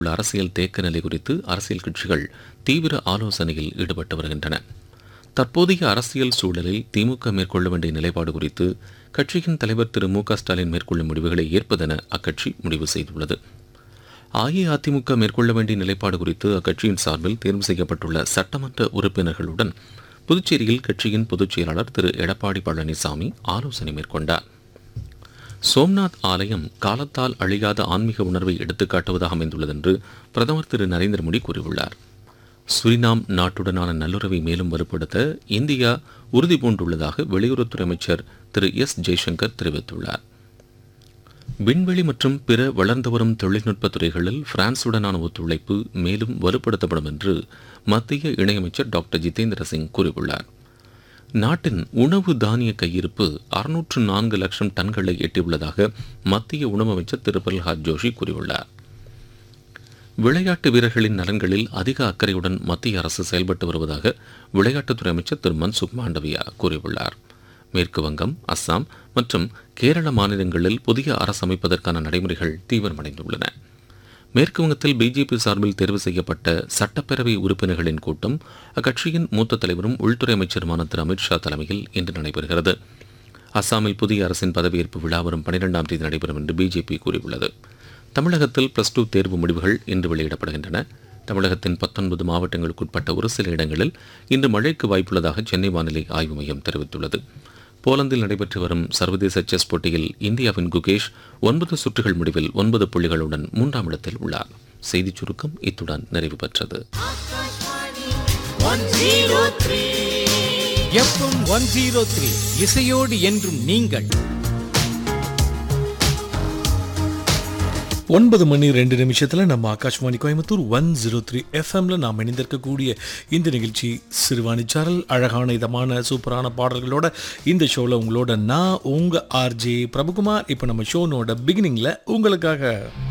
உள்ள அரசியல் தேக்க நிலை குறித்து அரசியல் கட்சிகள் தீவிர ஆலோசனையில் ஈடுபட்டு வருகின்றன தற்போதைய அரசியல் சூழலில் திமுக மேற்கொள்ள வேண்டிய நிலைப்பாடு குறித்து கட்சியின் தலைவர் திரு மு க ஸ்டாலின் மேற்கொள்ளும் முடிவுகளை ஏற்பதென அக்கட்சி முடிவு செய்துள்ளது அஇஅதிமுக மேற்கொள்ள வேண்டிய நிலைப்பாடு குறித்து அக்கட்சியின் சார்பில் தேர்வு செய்யப்பட்டுள்ள சட்டமன்ற உறுப்பினர்களுடன் புதுச்சேரியில் கட்சியின் பொதுச் செயலாளர் திரு எடப்பாடி பழனிசாமி ஆலோசனை மேற்கொண்டார் சோம்நாத் ஆலயம் காலத்தால் அழியாத ஆன்மீக உணர்வை எடுத்துக்காட்டுவதாக அமைந்துள்ளது என்று பிரதமர் திரு நரேந்திர மோடி கூறியுள்ளார் சுரினாம் நாட்டுடனான நல்லுறவை மேலும் வலுப்படுத்த இந்தியா உறுதி பூண்டுள்ளதாக வெளியுறவுத்துறை அமைச்சர் திரு எஸ் ஜெய்சங்கர் தெரிவித்துள்ளார் விண்வெளி மற்றும் பிற வளர்ந்து வரும் தொழில்நுட்ப துறைகளில் பிரான்சுடனான ஒத்துழைப்பு மேலும் வலுப்படுத்தப்படும் என்று மத்திய இணையமைச்சர் டாக்டர் ஜிதேந்திர சிங் கூறியுள்ளார் நாட்டின் உணவு தானிய கையிருப்பு அறுநூற்று நான்கு லட்சம் டன்களை எட்டியுள்ளதாக மத்திய உணவு அமைச்சர் திரு பிரல்ஹாத் ஜோஷி கூறியுள்ளார் விளையாட்டு வீரர்களின் நலன்களில் அதிக அக்கறையுடன் மத்திய அரசு செயல்பட்டு வருவதாக விளையாட்டுத்துறை அமைச்சர் திரு மன்சுக் மாண்டவியா கூறியுள்ளார் மேற்கு வங்கம் அஸ்ஸாம் மற்றும் கேரள மாநிலங்களில் புதிய அரசு அமைப்பதற்கான நடைமுறைகள் தீவிரமடைந்துள்ளன மேற்கு வங்கத்தில் பிஜேபி சார்பில் தேர்வு செய்யப்பட்ட சட்டப்பேரவை உறுப்பினர்களின் கூட்டம் அக்கட்சியின் மூத்த தலைவரும் உள்துறை அமைச்சருமான திரு அமித்ஷா தலைமையில் இன்று நடைபெறுகிறது அஸ்ஸாமில் புதிய அரசின் பதவியேற்பு விழா வரும் பனிரெண்டாம் தேதி நடைபெறும் என்று பிஜேபி கூறியுள்ளது தமிழகத்தில் பிளஸ் டூ தேர்வு முடிவுகள் இன்று வெளியிடப்படுகின்றன தமிழகத்தின் பத்தொன்பது மாவட்டங்களுக்குட்பட்ட ஒரு சில இடங்களில் இன்று மழைக்கு வாய்ப்புள்ளதாக சென்னை வானிலை ஆய்வு மையம் தெரிவித்துள்ளது போலந்தில் நடைபெற்று வரும் சர்வதேச செஸ் போட்டியில் இந்தியாவின் குகேஷ் ஒன்பது சுற்றுகள் முடிவில் ஒன்பது புள்ளிகளுடன் மூன்றாம் இடத்தில் உள்ளார் செய்திச் சுருக்கம் இத்துடன் நிறைவு பெற்றது எஃப்எம் ஒன் ஜீரோ த்ரீ இசையோடு என்றும் நீங்கள் ஒன்பது மணி ரெண்டு நிமிஷத்தில் நம்ம Akashvani Coimbatore one zero three எஃப்எம்ல நாம் இணைந்திருக்கக்கூடிய இந்த நிகழ்ச்சி சிறுவாணி சாரல் அழகான இதமான சூப்பரான பாடல்களோட இந்த ஷோவில் உங்களோட நான் உங்கள் ஆர்ஜே பிரபுகுமார் இப்போ நம்ம ஷோனோட பிகினிங்கில் உங்களுக்காக